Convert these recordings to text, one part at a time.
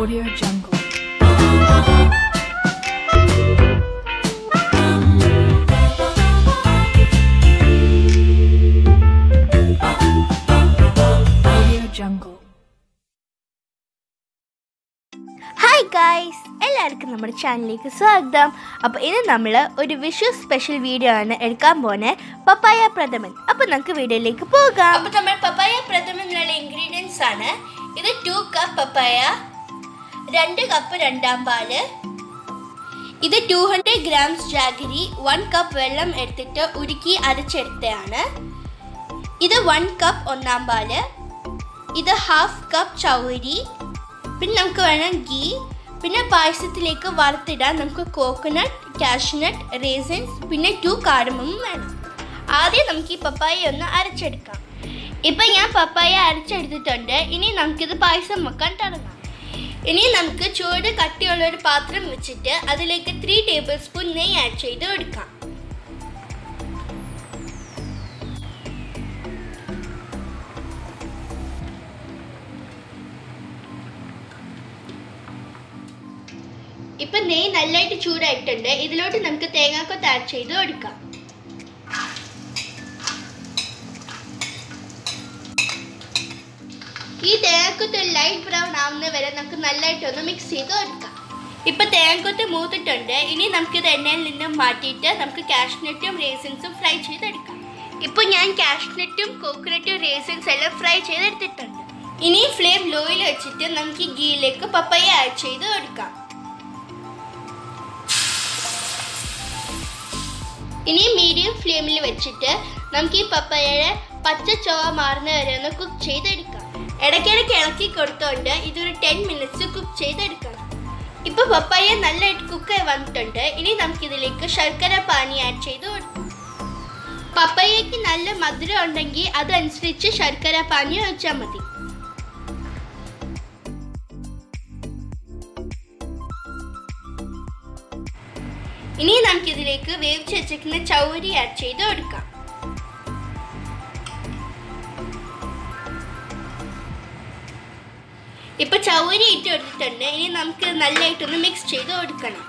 Audio Jungle. Audio Jungle. Hi guys എല്ലാവർക്കും നമ്മുടെ ചാനലിലേക്ക് സ്വാഗതം അപ്പോൾ ഇന്ന് നമ്മൾ ഒരു വിഷു സ്പെഷ്യൽ വീഡിയോ ആണ് എടുക്കാൻ പോണേ പപ്പായ പ്രഥമൻ അപ്പോൾ നമുക്ക് വീഡിയോയിലേക്ക് പോകാം അപ്പോൾ നമ്മൾ പപ്പായ പ്രഥമനുള്ള ഇൻഗ്രീഡിയൻസ് ആണ് ഇത് ടു കപ്പ് പപ്പായ രണ്ട് കപ്പ് രണ്ടാം പാല് ഇത് two hundred grams jaggery one cup വെള്ളം എടുത്തിട്ട് ഉരുക്കി അരച്ചെടുത്തതാണ് ഇത് വൺ കപ്പ് ഒന്നാം പാല് ഇത് ഹാഫ് കപ്പ് ചൗരി പിന്നെ നമുക്ക് വേണം ഗീ പിന്നെ പായസത്തിലേക്ക് വറുത്തിടാൻ നമുക്ക് കോക്കനട്ട് കാഷ്നട്ട് റേസിൻസ് പിന്നെ ടു കാർഡമം വേണം ആദ്യം നമുക്ക് ഈ പപ്പായ ഒന്ന് അരച്ചെടുക്കാം ഇപ്പം ഞാൻ പപ്പായ അരച്ചെടുത്തിട്ടുണ്ട് ഇനി നമുക്കിത് പായസം വെക്കാൻ തുടങ്ങാം ഇനി നമുക്ക് ചൂട് കട്ടിയുള്ള ഒരു പാത്രം വെച്ചിട്ട് അതിലേക്ക് ത്രീ ടേബിൾ സ്പൂൺ നെയ്യ് ആഡ് ചെയ്ത് കൊടുക്കാം ഇപ്പൊ നെയ്യ് നല്ലതായിട്ട് ചൂടായിട്ടുണ്ട് ഇതിലോട്ട് നമുക്ക് തേങ്ങാക്കൊത്ത് ആഡ് ചെയ്ത് കൊടുക്കാം ഈ തേങ്ങാക്കൊത്ത് ലൈറ്റ് ബ്രൗൺ ആവുന്ന വരെ നമുക്ക് നല്ലതായിട്ട് ഒന്ന് മിക്സ് ചെയ്ത് കൊടുക്കാം ഇപ്പൊ തേങ്ങാക്കൊത്ത് മൂത്തിട്ടുണ്ട് ഇനി നമുക്കിത് എണ്ണയിൽ നിന്നും മാറ്റിയിട്ട് നമുക്ക് കാഷ്നട്ടും റേസിൻസും ഫ്രൈ ചെയ്തെടുക്കാം ഇപ്പൊ ഞാൻ കാഷ്നട്ടും കോക്കനട്ടും റേസിൻസ് എല്ലാം ഫ്രൈ ചെയ്തെടുത്തിട്ടുണ്ട് ഇനി ഫ്ലെയിം ലോയിൽ വെച്ചിട്ട് നമുക്ക് ഈ ഗീയിലേക്ക് പപ്പയ ആഡ് ചെയ്ത് കൊടുക്കാം ഇനി മീഡിയം ഫ്ലെയിമിൽ വെച്ചിട്ട് നമുക്ക് ഈ പപ്പയയുടെ പച്ച ചുവ മാറുന്ന വരെ ഒന്ന് കുക്ക് ചെയ്തെടുക്കാം ഇടയ്ക്കിടയ്ക്ക് ഇളക്കി കൊടുത്തോണ്ട് ഇതൊരു ടെൻ മിനിറ്റ്സ് കുക്ക് ചെയ്തെടുക്കണം ഇപ്പൊ പപ്പയ നല്ലതായിട്ട് കുക്കായി വന്നിട്ടുണ്ട് ഇനി നമുക്ക് ഇതിലേക്ക് ശർക്കര പാനി ആഡ് ചെയ്ത് കൊടുക്കാം പപ്പയ്യക്ക് നല്ല മധുരം ഉണ്ടെങ്കിൽ അതനുസരിച്ച് ശർക്കര പാനി ഒഴിച്ചാൽ മതി ഇനി നമുക്ക് ഇതിലേക്ക് വേവിച്ച് വെച്ചിരിക്കുന്ന ചൗരി ആഡ് ചെയ്ത് കൊടുക്കാം ഇപ്പൊ ചൗരി ഇട്ട് കൊടുത്തിട്ടുണ്ട് ഇനി നമുക്ക് നല്ലതായിട്ടൊന്ന് മിക്സ് ചെയ്ത് കൊടുക്കണം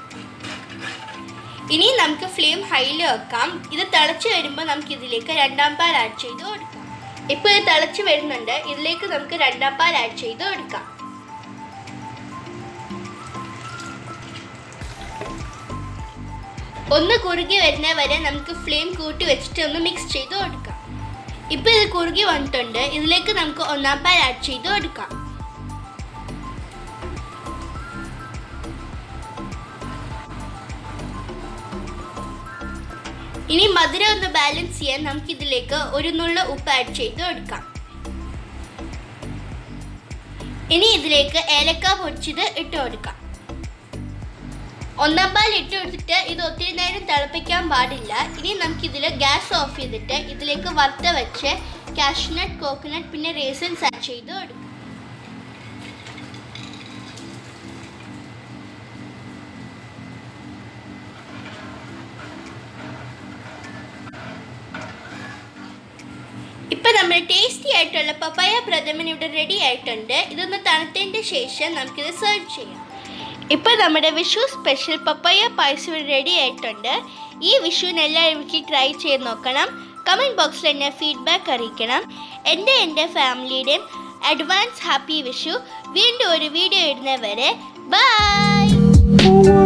ഇനി നമുക്ക് ഫ്ലെയിം ഹൈയിൽ വെക്കാം ഇത് തിളച്ച് വരുമ്പോൾ നമുക്ക് ഇതിലേക്ക് രണ്ടാം പാൽ ആഡ് ചെയ്ത് കൊടുക്കാം ഇപ്പൊ ഇത് തിളച്ച് വരുന്നുണ്ട് ഇതിലേക്ക് നമുക്ക് രണ്ടാം പാൽ ആഡ് ചെയ്ത് കൊടുക്കാം ഒന്ന് കുറുകി വരുന്ന വരെ നമുക്ക് ഫ്ലെയിം കൂട്ടി വെച്ചിട്ട് ഒന്ന് മിക്സ് ചെയ്ത് കൊടുക്കാം ഇപ്പൊ ഇത് കുറുകി വന്നിട്ടുണ്ട് ഇതിലേക്ക് നമുക്ക് ഒന്നാം പാൽ ആഡ് ചെയ്ത് കൊടുക്കാം ഇനി മധുരം ഒന്ന് ബാലൻസ് ചെയ്യാൻ നമുക്ക് ഇതിലേക്ക് ഒരു നുള്ള ഉപ്പ് ആഡ് ചെയ്ത് കൊടുക്കാം ഇനി ഇതിലേക്ക് ഏലക്ക പൊടിച്ചത് ഇട്ട് കൊടുക്കാം ഒന്നാം പാൽ ഇട്ട് കൊടുത്തിട്ട് ഇത് ഒത്തിരി നേരം തിളപ്പിക്കാൻ പാടില്ല ഇനി നമുക്കിതിൽ ഗ്യാസ് ഓഫ് ചെയ്തിട്ട് ഇതിലേക്ക് വറുത്ത വെച്ച് കാഷ്നട്ട് കോക്കനട്ട് പിന്നെ റേസിൻസ് ആഡ് ചെയ്ത് കൊടുക്കാം ഇപ്പൊ നമ്മുടെ ടേസ്റ്റി ആയിട്ടുള്ള പപ്പായ പ്രഥമൻ ഇവിടെ റെഡി ആയിട്ടുണ്ട് ഇതൊന്ന് തണുത്തതിന്റെ ശേഷം നമുക്കിത് സെർവ് ചെയ്യാം ഇപ്പൊ നമ്മുടെ വിഷു സ്പെഷ്യൽ പപ്പായ പായസം ഇവിടെ റെഡി ആയിട്ടുണ്ട് ഈ വിഷുവിന് എല്ലാവരും വീട്ടിൽ ട്രൈ ചെയ്ത് നോക്കണം കമൻറ്റ് ബോക്സിൽ എന്നെ ഫീഡ്ബാക്ക് അറിയിക്കണം എൻ്റെ എൻ്റെ ഫാമിലിയുടെയും അഡ്വാൻസ് ഹാപ്പി വിഷു വീണ്ടും ഒരു വീഡിയോ ഇടുന്നവരെ ബൈ